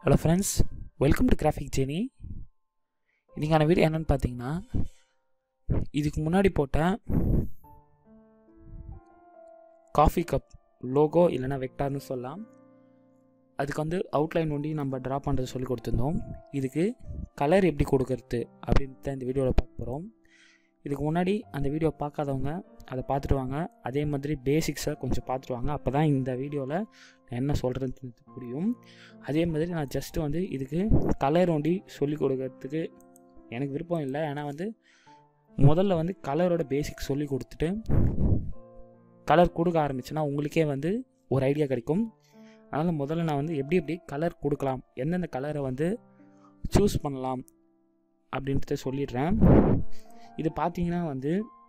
hello friends welcome to graphic ஜேனி இன்றைக்கான video என்னென்னு பார்த்தீங்கன்னா இதுக்கு முன்னாடி போட்ட காஃபி கப் லோகோ இல்லைன்னா வெக்டார்னு சொல்லலாம் அதுக்கு வந்து அவுட்லைன் ஒண்டி நம்ம ட்ரா பண்ணுறது சொல்லி கொடுத்துருந்தோம் இதுக்கு கலர் எப்படி கொடுக்கறது அப்படின்ட்டு தான் இந்த வீடியோவில் பார்க்க போகிறோம் இதுக்கு முன்னாடி அந்த வீடியோ பார்க்காதவங்க அதை பார்த்துட்டு வாங்க அதே மாதிரி பேசிக்ஸை கொஞ்சம் பார்த்துட்டு வாங்க அப்போ தான் இந்த வீடியோவில் நான் என்ன சொல்கிறது புரியும் அதே மாதிரி நான் ஜஸ்ட்டு வந்து இதுக்கு கலர் ஒண்டி சொல்லி கொடுக்கறதுக்கு எனக்கு விருப்பம் இல்லை ஏன்னா வந்து முதல்ல வந்து கலரோட பேசிக் சொல்லி கொடுத்துட்டு கலர் கொடுக்க ஆரம்பிச்சுன்னா உங்களுக்கே வந்து ஒரு ஐடியா கிடைக்கும் அதனால் முதல்ல நான் வந்து எப்படி எப்படி கலர் கொடுக்கலாம் எந்தெந்த கலரை வந்து சூஸ் பண்ணலாம் அப்படின்ட்டு சொல்லிடுறேன் இது பார்த்தீங்கன்னா வந்து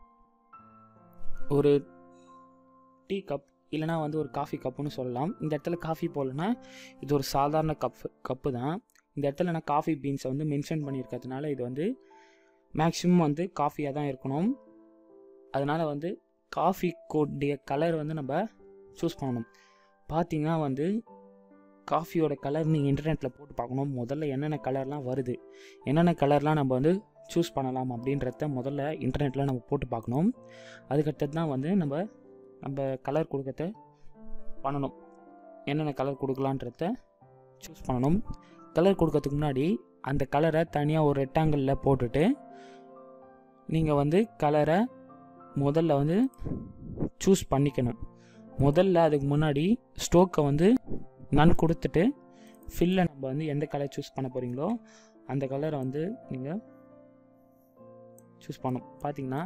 ஒரு டீ கப் இல்லைனா வந்து ஒரு காஃபி கப்புன்னு சொல்லலாம் இந்த இடத்துல காஃபி போடலன்னா இது ஒரு சாதாரண கப் கப்பு தான் இந்த இடத்துல நான் காஃபி பீன்ஸை வந்து மென்ஷன் பண்ணியிருக்கிறதுனால இது வந்து மேக்ஸிமம் வந்து காஃபியாக தான் இருக்கணும் அதனால் வந்து காஃபி கோடைய கலர் வந்து நம்ம சூஸ் பண்ணணும் பார்த்தீங்கன்னா வந்து காஃபியோட கலர் நீங்கள் இன்டர்நெட்டில் போட்டு பார்க்கணும் முதல்ல என்னென்ன கலர்லாம் வருது என்னென்ன கலர்லாம் நம்ம வந்து சூஸ் பண்ணலாம் அப்படின்றத முதல்ல இன்டர்நெட்டில் நம்ம போட்டு பார்க்கணும் அதுக்கடுத்தது தான் வந்து நம்ம நம்ம கலர் கொடுக்கறத பண்ணணும் என்னென்ன கலர் கொடுக்கலான்றத சூஸ் பண்ணணும் கலர் கொடுக்கறதுக்கு முன்னாடி அந்த கலரை தனியாக ஒரு ரெக்டாங்கிளில் போட்டுட்டு நீங்கள் வந்து கலரை முதல்ல வந்து சூஸ் பண்ணிக்கணும் முதல்ல அதுக்கு முன்னாடி ஸ்டோக்கை வந்து நன் கொடுத்துட்டு ஃபில்லை நம்ம வந்து எந்த கலர் சூஸ் பண்ண போகிறீங்களோ அந்த கலரை வந்து நீங்கள் சூஸ் பண்ணும் பார்த்தீங்கன்னா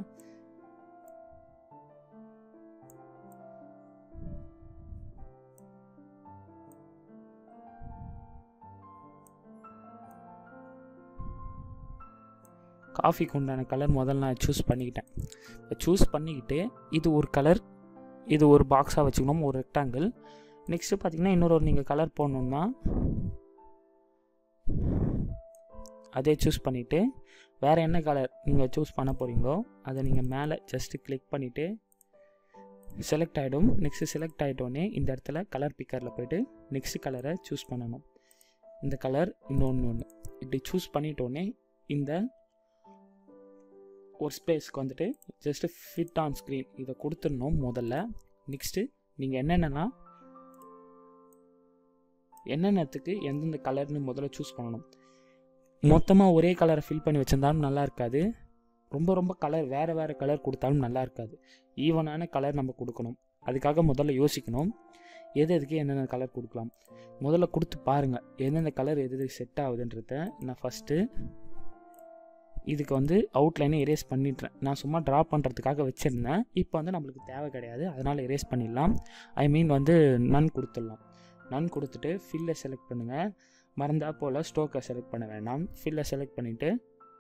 காஃபிக்கு உண்டான கலர் முதல்ல நான் சூஸ் பண்ணிக்கிட்டேன் இப்போ சூஸ் பண்ணிக்கிட்டு இது ஒரு கலர் இது ஒரு பாக்ஸாக வச்சுக்கணும் ஒரு ரெக்டாங்கிள் நெக்ஸ்ட்டு பார்த்தீங்கன்னா இன்னொரு ஒரு நீங்கள் கலர் போடணுன்னா அதே சூஸ் பண்ணிவிட்டு வேறு என்ன கலர் நீங்கள் சூஸ் பண்ண போகிறீங்களோ அதை நீங்கள் மேலே ஜஸ்ட்டு கிளிக் பண்ணிவிட்டு செலக்ட் ஆகிடும் நெக்ஸ்ட்டு செலக்ட் ஆகிட்டோடனே இந்த இடத்துல கலர் பிக்கரில் போய்ட்டு நெக்ஸ்ட் கலரை சூஸ் பண்ணணும் இந்த கலர் இன்னொன்று ஒன்று இப்படி சூஸ் பண்ணிட்டோடனே இந்த ஒரு ஸ்பேஸ்க்கு வந்துட்டு ஜஸ்ட்டு ஃபிட் ஆன் ஸ்க்ரீன் இதை கொடுத்துடணும் முதல்ல நெக்ஸ்ட்டு நீங்கள் என்னென்னா என்னென்னத்துக்கு எந்தெந்த கலர்னு முதல்ல சூஸ் பண்ணணும் மொத்தமாக ஒரே கலரை ஃபில் பண்ணி வச்சிருந்தாலும் நல்லா இருக்காது ரொம்ப ரொம்ப கலர் வேறு வேறு கலர் கொடுத்தாலும் நல்லா இருக்காது ஈவனான கலர் நம்ம கொடுக்கணும் அதுக்காக முதல்ல யோசிக்கணும் எது எதுக்கு என்னென்ன கலர் கொடுக்கலாம் முதல்ல கொடுத்து பாருங்கள் எந்தெந்த கலர் எது எதுக்கு செட் ஆகுதுன்றத நான் ஃபஸ்ட்டு இதுக்கு வந்து அவுட்லைனை எரேஸ் பண்ணிடுறேன் நான் சும்மா ட்ரா பண்ணுறதுக்காக வச்சுருந்தேன் இப்போ வந்து நம்மளுக்கு தேவை கிடையாது அதனால் எரேஸ் பண்ணிடலாம் ஐ மீன் வந்து நன் கொடுத்துடலாம் நன் கொடுத்துட்டு ஃபில்லை செலக்ட் பண்ணுங்கள் மறந்தா போல் ஸ்டோக்கை செலக்ட் பண்ண வேண்டாம் ஃபில்லை செலக்ட் பண்ணிவிட்டு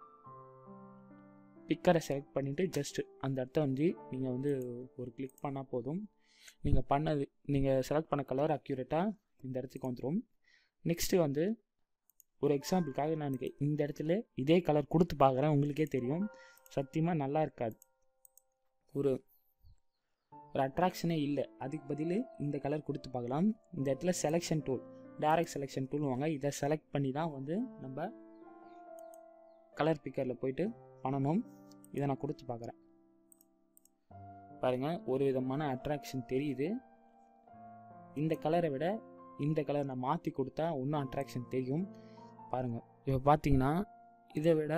பிக்கரை செலக்ட் பண்ணிவிட்டு ஜஸ்ட்டு அந்த இடத்த வந்து நீங்கள் வந்து ஒரு கிளிக் பண்ணால் போதும் நீங்கள் பண்ணது நீங்கள் செலக்ட் பண்ண கலர் அக்யூரேட்டாக இந்த இடத்துக்கு வந்துடும் நெக்ஸ்ட்டு வந்து ஒரு எக்ஸாம்பிளுக்காக நான் இந்த இடத்துல இதே கலர் கொடுத்து பார்க்குறேன் உங்களுக்கே தெரியும் சத்தியமாக நல்லா இருக்காது ஒரு ஒரு அட்ராக்ஷனே இல்லை அதுக்கு பதில் இந்த கலர் கொடுத்து பார்க்கலாம் இந்த இடத்துல selection tool direct selection tool வாங்க இதை செலக்ட் பண்ணி தான் வந்து நம்ம கலர் பிக்கரில் போயிட்டு பண்ணணும் இதை நான் கொடுத்து பார்க்குறேன் பாருங்கள் ஒரு விதமான அட்ராக்ஷன் தெரியுது இந்த கலரை விட இந்த கலர் நான் மாற்றி கொடுத்தா இன்னும் அட்ராக்ஷன் தெரியும் பாருங்கள் இப்போ பார்த்தீங்கன்னா இதை விட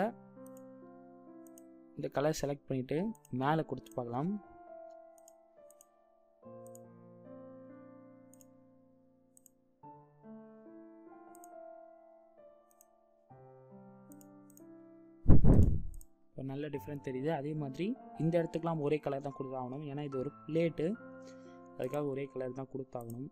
இந்த கலர் செலக்ட் பண்ணிவிட்டு மேலே கொடுத்து பார்க்கலாம் இப்போ நல்ல டிஃப்ரெண்ட் தெரியுது அதே மாதிரி இந்த இடத்துக்குலாம் ஒரே கலர் தான் கொடுத்தாகணும் ஏன்னா இது ஒரு பிளேட்டு அதுக்காக ஒரே கலர் தான் கொடுத்தாகணும்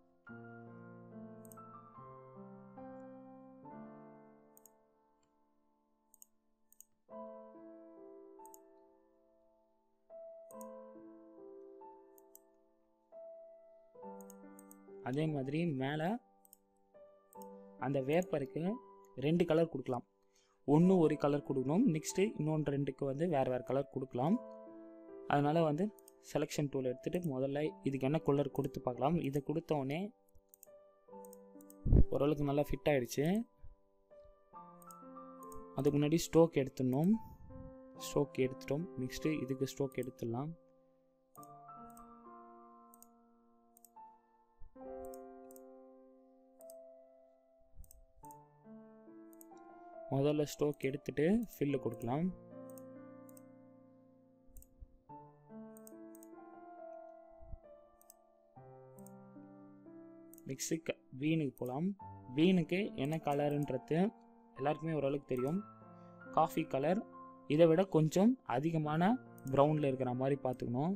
அதே மாதிரி மேலே அந்த வேப்பருக்கு ரெண்டு கலர் கொடுக்கலாம் ஒன்று ஒரு கலர் கொடுக்கணும் நெக்ஸ்ட்டு இன்னொன்று ரெண்டுக்கு வந்து வேறு வேறு கலர் கொடுக்கலாம் அதனால் வந்து செலெக்ஷன் டூல் எடுத்துகிட்டு முதல்ல இதுக்கு என்ன கலர் கொடுத்து பார்க்கலாம் இதை கொடுத்தோடனே ஓரளவுக்கு நல்லா ஃபிட் ஆகிடுச்சு அதுக்கு முன்னாடி ஸ்டோக் எடுத்துடணும் ஸ்டோக் எடுத்துட்டோம் நெக்ஸ்ட்டு இதுக்கு ஸ்டோக் எடுத்துடலாம் முதல்ல ஸ்டோக் எடுத்துட்டு ஃபில்லு கொடுக்கலாம் நெக்ஸ்ட்டு க பீனுக்கு போகலாம் பீனுக்கு என்ன கலருன்றது எல்லாருக்குமே ஓரளவுக்கு தெரியும் காஃபி கலர் இதை விட கொஞ்சம் அதிகமான ப்ரௌனில் இருக்கிற மாதிரி பார்த்துக்கணும்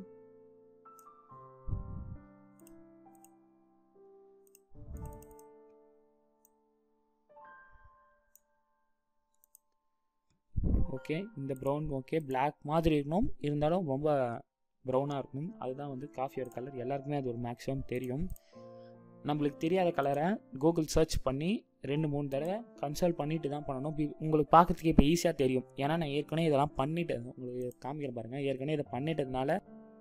ஓகே இந்த ப்ரௌன் ஓகே பிளாக் மாதிரி இருக்கணும் இருந்தாலும் ரொம்ப ப்ரௌனாக இருக்கணும் அதுதான் வந்து காஃபியோட கலர் எல்லாருக்குமே அது ஒரு மேக்ஸிமம் தெரியும் நம்மளுக்கு தெரியாத கலரை கூகுள் சர்ச் பண்ணி ரெண்டு மூணு தடவை கன்சல்ட் பண்ணிட்டு தான் பண்ணணும் இப்ப உங்களுக்கு பார்க்கறதுக்கு இப்போ ஈஸியாக தெரியும் ஏன்னா நான் ஏற்கனவே இதெல்லாம் பண்ணிட்டேன் உங்களுக்கு காமிக்கிறேன் பாருங்கள் ஏற்கனவே இதை பண்ணிட்டதுனால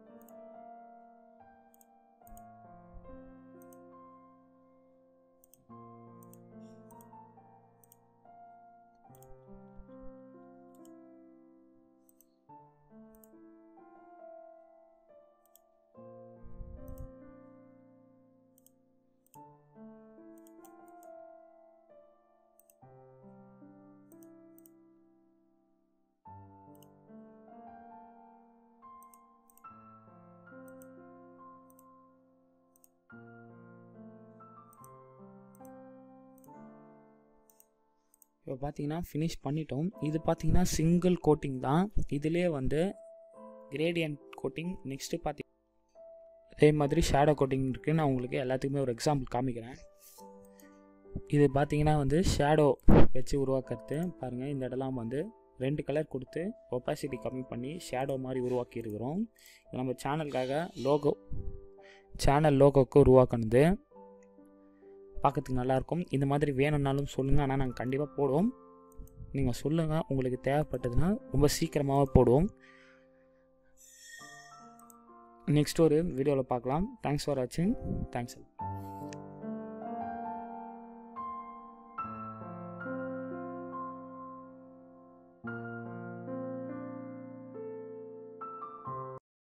இப்போ பார்த்தீங்கன்னா ஃபினிஷ் பண்ணிட்டோம் இது பார்த்தீங்கன்னா சிங்கிள் கோட்டிங் தான் இதிலே வந்து கிரேடியன்ட் கோட்டிங் நெக்ஸ்ட்டு பார்த்தி அதே மாதிரி ஷேடோ கோட்டிங் இருக்குது நான் உங்களுக்கு எல்லாத்துக்குமே ஒரு எக்ஸாம்பிள் காமிக்கிறேன் இது பார்த்தீங்கன்னா வந்து ஷேடோ வச்சு உருவாக்குறது பாருங்கள் இந்த இடம்லாம் வந்து ரெண்டு கலர் கொடுத்து ஒப்பாசிட்டி கம்மி பண்ணி ஷேடோ மாதிரி உருவாக்கி இருக்கிறோம் இது நம்ம சேனலுக்காக லோகோ சேனல் லோகோக்கு உருவாக்குனது பார்க்கறதுக்கு நல்லாயிருக்கும் இந்த மாதிரி வேணும்னாலும் சொல்லுங்கள் ஆனால் நாங்கள் கண்டிப்பாக போடுவோம் நீங்கள் சொல்லுங்கள் உங்களுக்கு தேவைப்பட்டதுன்னா ரொம்ப சீக்கிரமாகவே போடுவோம் நெக்ஸ்ட் ஒரு வீடியோவில் பார்க்கலாம் தேங்க்ஸ் ஃபார் வாட்சிங் தேங்க்ஸ்